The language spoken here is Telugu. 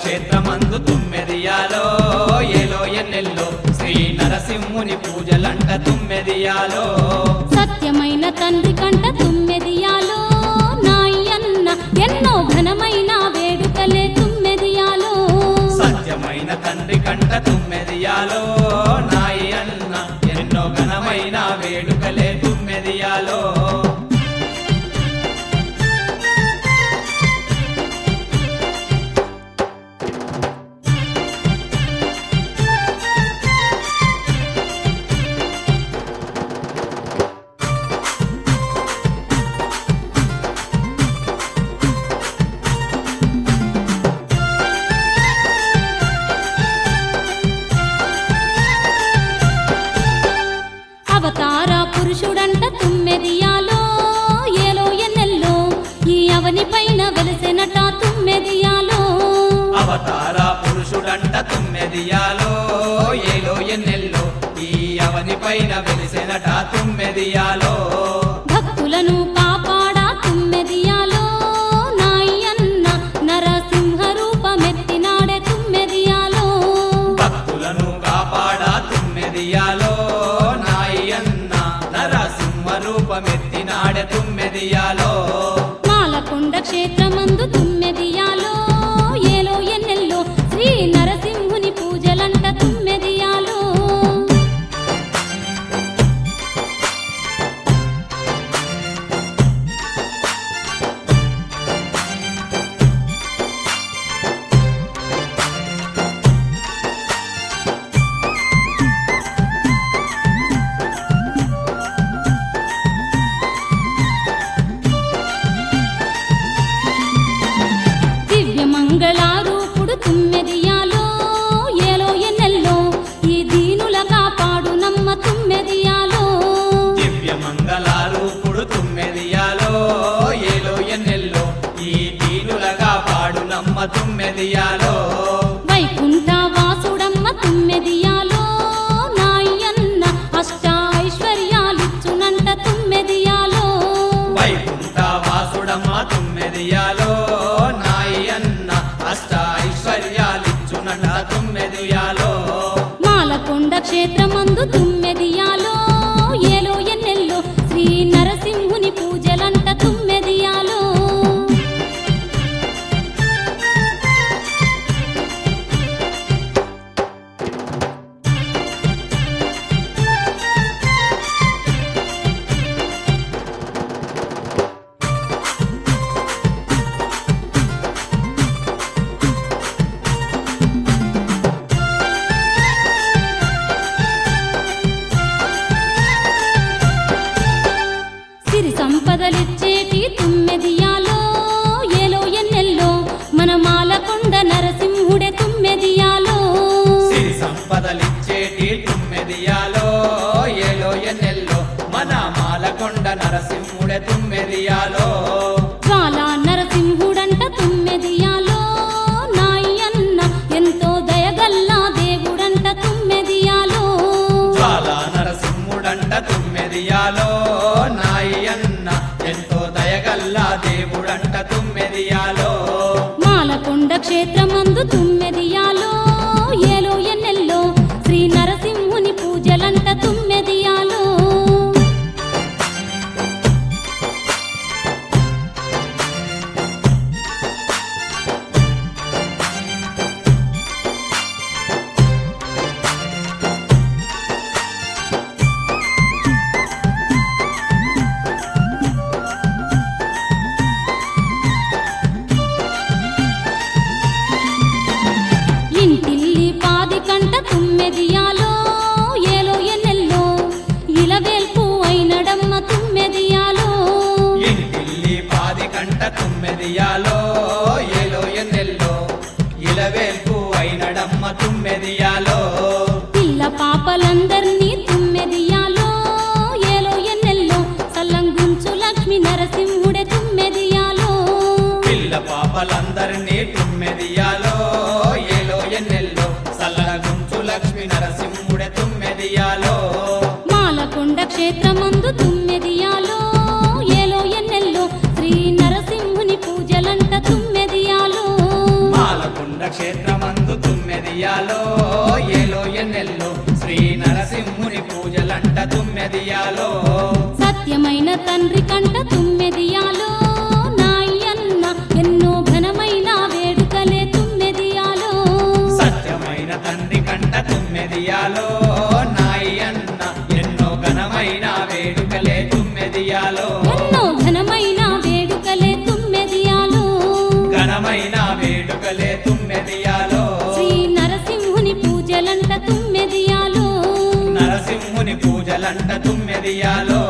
క్షేత్రమందు తుమ్మెదియాలో ఏలో ఎన్నెల్లో శ్రీ నరసింహుని పూజలంట తుమ్మెదియాలో సత్యమైన తండ్రి కంట తుమ్మెదియాలో నాయన్న ఎన్నో ఘనమైన వేడుకలే తుమ్మెదియాలో సత్యమైన తండ్రి కంట తుమ్మెదియాలో నాయి అన్న ఎన్నో ఘనమైన వేడుకలే తుమ్మెదియాలో అవతార పురుషుడంట తుమ్మెదియాలో ఏలో ఎన్నెల్లో ఈ అవని పైన వెలిసెనట తుమ్మెదియాలో అవతార పురుషుడంట తుమ్మెదియాలో ఏలో ఎన్నెల్లో ఈ అవని పైన వెలిసెనట తుమ్మెదియాలో భక్తులను కాపాడా తుమ్మెదియాలో నాయన్న నరసింహ రూపమెత్తినాడే తుమ్మెదియాలో భక్తులను కాపాడా తుమ్మెదియాలో నాయి అన్న నరసింహ రూపమెత్తినాడ తుమ్మెదియాలో మాలకొండ క్షేత్రమందు తుమ్మెదియాలో ఏలో ఎన్నెల్లో శ్రీ నరసింహుని పూజలంట తుమ్మెదియాలో దివ్య మంగళారూపుడు తుమ్మెదియాలో ఏలో ఎన్నెల్లో ఈ దీనుల కాపాడు నమ్మ తుమ్మెదియాలో దివ్య మంగళారూపుడు తుమ్మెదియాలో ఏలో ఎన్నెల్లో ఈ దీనులగా పాడు నమ్మ తుమ్మెదియాలో వైకుంఠ వాసుడమ్మ తుమ్మెదియాలో నాయన్న అష్ట ఐశ్వర్యాలిచ్చునంట తుమ్మెదియాలో వైకుంఠ వాసుడమ్మ తుమ్మెదియాలో నాయి అన్న అష్ట ఐశ్వర్యాలిచ్చునట తుమ్మెదియాలో మాలకొండ క్షేత్రమందు తుమ్మెదియాలో ఏలో ఎన్నెల్లో శ్రీ నరసింహుని పూజలంట తుమ్మెదియాలో సిరి సంపదలిచ్చేటి తుమ్మెదియాలో ఏలో ఎన్నెల్లో మన మాలకొండ నరసింహుడే తుమ్మెదియాలో సిరి సంపదలిచ్చేటి తుమ్మెదియాలో ఏలో ఎన్నెల్లో మన మాలకొండ నరసింహుడే తుమ్మెదియాలో జ్వాలా నరసింహుడంట తుమ్మెదియాలో నాయన్న ఎంతో దయగల్లా దేవుడంట తుమ్మెదియాలో జ్వాలా నరసింహుడంట తుమ్మెదియాలో నాయి అన్న ఎంతో దయగల్లా దేవుడంట తుమ్మెదియాలో మాలకొండ క్షేత్రమందు తుమ్మెదియాలో ఏలో ఎన్నెల్లో శ్రీ నరసింహుని పూజలంట తుమ్మెదియాలో ఇంటిల్లి పాది కంట తుమ్మెదియాలో ఏలో ఎన్నెల్లో ఇలవేల్పు అయినడమ్మ తుమ్మెదియాలో ఇంటిల్లి పాది కంట తుమ్మెదియాలో ఏలో ఎన్నెల్లో ఇలవేల్పు అయినడమ్మ తుమ్మెదియాలో పిల్ల పాపలందర్నీ తుమ్మెదియాలో ఏలో ఎన్నెల్లో సల్లంగుంచు లక్ష్మి నరసింహుడే తుమ్మెదియాలో పిల్ల పాపలందరినీ తుమ్మెదియాలో ఏలో ఎన్నెల్లో సల్లగుంచు లక్ష్మీ నరసింహుడే తుమ్మెదియాలో మాలకొండ క్షేత్రమందు తుమ్మెదియాలో ఏలో ఎన్నెల్లో శ్రీ నరసింహుని పూజలంట తుమ్మెదియాలో మాలకొండ క్షేత్ర తుమ్మెదియాలో ఏలో ఎన్నెల్లో శ్రీ నరసింహుని పూజలంట తుమ్మెదియాలో సత్యమైన తండ్రి కంట తుమ్మెదియాలో నాయన్న ఎన్నో ఘనమైన వేడుకలే తుమ్మెదియాలో సత్యమైన తండ్రి కంట తుమ్మెదియాలో నాయి అన్న ఎన్నో ఘనమైన వేడుకలే తుమ్మెదియాలో ఎన్నో ఘనమైన వేడుకలే తుమ్మెదియాలో ఘనమైన వేడుకలే తుమ్మెదియాలో శ్రీ నరసింహుని పూజలంట తుమ్మెదియాలో నరసింహుని పూజలంట తుమ్మెదియాలో